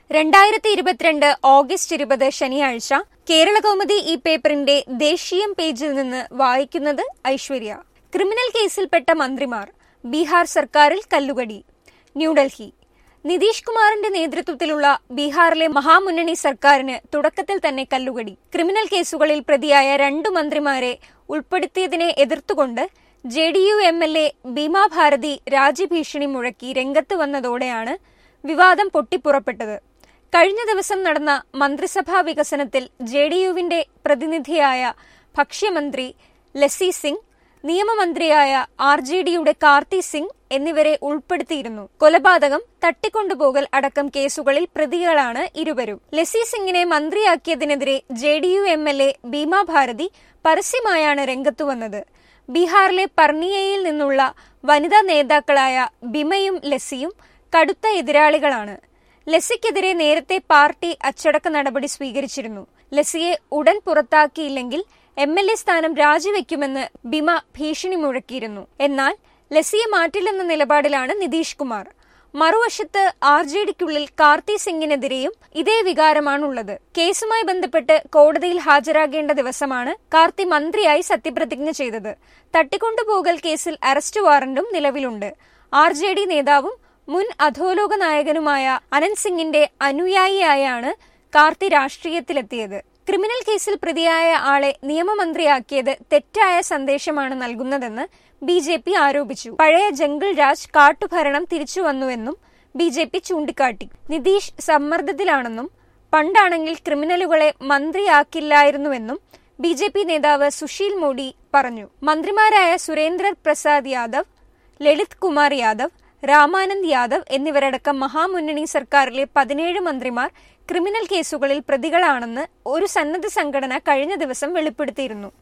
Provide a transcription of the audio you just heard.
രണ്ടായിരത്തി ഇരുപത്തിരണ്ട് ഓഗസ്റ്റ് ഇരുപത് ശനിയാഴ്ച കേരളകൗമുദി ഈ പേപ്പറിന്റെ ദേശീയം പേജിൽ നിന്ന് വായിക്കുന്നത് ഐശ്വര്യ ക്രിമിനൽ കേസിൽപ്പെട്ട മന്ത്രിമാർ ബീഹാർ സർക്കാരിൽ കല്ലുകടി ന്യൂഡൽഹി നിതീഷ് കുമാറിന്റെ നേതൃത്വത്തിലുള്ള ബീഹാറിലെ മഹാമുന്നണി സർക്കാരിന് തുടക്കത്തിൽ തന്നെ കല്ലുകടി ക്രിമിനൽ കേസുകളിൽ പ്രതിയായ രണ്ടു മന്ത്രിമാരെ ഉൾപ്പെടുത്തിയതിനെ എതിർത്തുകൊണ്ട് J D U M L A Bhima Bharati രാജ്യഭീഷണി മുഴക്കി രംഗത്ത് വന്നതോടെയാണ് വിവാദം പൊട്ടിപ്പുറപ്പെട്ടത് കഴിഞ്ഞ ദിവസം നടന്ന മന്ത്രിസഭാ വികസനത്തിൽ ജെ ഡി യുവിന്റെ പ്രതിനിധിയായ ഭക്ഷ്യമന്ത്രി ലസി സിംഗ് നിയമമന്ത്രിയായ ആർ ജെ ഡിയുടെ കാർത്തി സിംഗ് എന്നിവരെ ഉൾപ്പെടുത്തിയിരുന്നു കൊലപാതകം തട്ടിക്കൊണ്ടുപോകൽ അടക്കം കേസുകളിൽ പ്രതികളാണ് ഇരുവരും ലസി സിംഗിനെ മന്ത്രിയാക്കിയതിനെതിരെ J D U M L A Bhima Bharati പരസ്യമായാണ് രംഗത്തുവന്നത് ബീഹാറിലെ പർണിയയിൽ നിന്നുള്ള വനിതാ നേതാക്കളായ ബിമയും ലസിയും കടുത്ത എതിരാളികളാണ് ലസിക്കെതിരെ നേരത്തെ പാർട്ടി അച്ചടക്ക നടപടി സ്വീകരിച്ചിരുന്നു ലസിയെ ഉടൻ പുറത്താക്കിയില്ലെങ്കിൽ എം എൽ എ സ്ഥാനം രാജിവെക്കുമെന്ന് ബിമ ഭീഷണി മുഴക്കിയിരുന്നു എന്നാൽ ലസിയെ മാറ്റില്ലെന്ന നിലപാടിലാണ് നിതീഷ് കുമാർ മറുവശത്ത് ആർ ജെ ഡിക്കുള്ളിൽ കാർത്തി സിംഗിനെതിരെയും ഇതേ വികാരമാണുള്ളത് കേസുമായി ബന്ധപ്പെട്ട് കോടതിയിൽ ഹാജരാകേണ്ട ദിവസമാണ് കാർത്തി മന്ത്രിയായി സത്യപ്രതിജ്ഞ ചെയ്തത് തട്ടിക്കൊണ്ടുപോകൽ കേസിൽ അറസ്റ്റ് വാറന്റും നിലവിലുണ്ട് ആർ ജെ ഡി നേതാവും മുൻ അധോലോക നായകനുമായ അനന്ത് സിംഗിന്റെ അനുയായിയായാണ് കാർത്തി രാഷ്ട്രീയത്തിലെത്തിയത് ക്രിമിനൽ കേസിൽ പ്രതിയായ ആളെ നിയമമന്ത്രിയാക്കിയത് തെറ്റായ സന്ദേശമാണ് നൽകുന്നതെന്ന് ബി ജെ പി ആരോപിച്ചു പഴയ ജംഗിൾ രാജ് കാട്ടുഭരണം തിരിച്ചുവന്നുവെന്നും ബി ജെ പി ചൂണ്ടിക്കാട്ടി നിതീഷ് സമ്മർദ്ദത്തിലാണെന്നും പണ്ടാണെങ്കിൽ ക്രിമിനലുകളെ മന്ത്രിയാക്കില്ലായിരുന്നുവെന്നും ബി ജെ പി നേതാവ് സുശീൽ മോഡി പറഞ്ഞു മന്ത്രിമാരായ സുരേന്ദ്ര പ്രസാദ് യാദവ് ലളിത് കുമാർ യാദവ് രാമാനന്ദ് യാദവ് എന്നിവരടക്കം മഹാമുന്നണി സർക്കാരിലെ പതിനേഴ് മന്ത്രിമാർ ക്രിമിനൽ കേസുകളിൽ പ്രതികളാണെന്ന് ഒരു സന്നദ്ധ സംഘടന കഴിഞ്ഞ ദിവസം വെളിപ്പെടുത്തിയിരുന്നു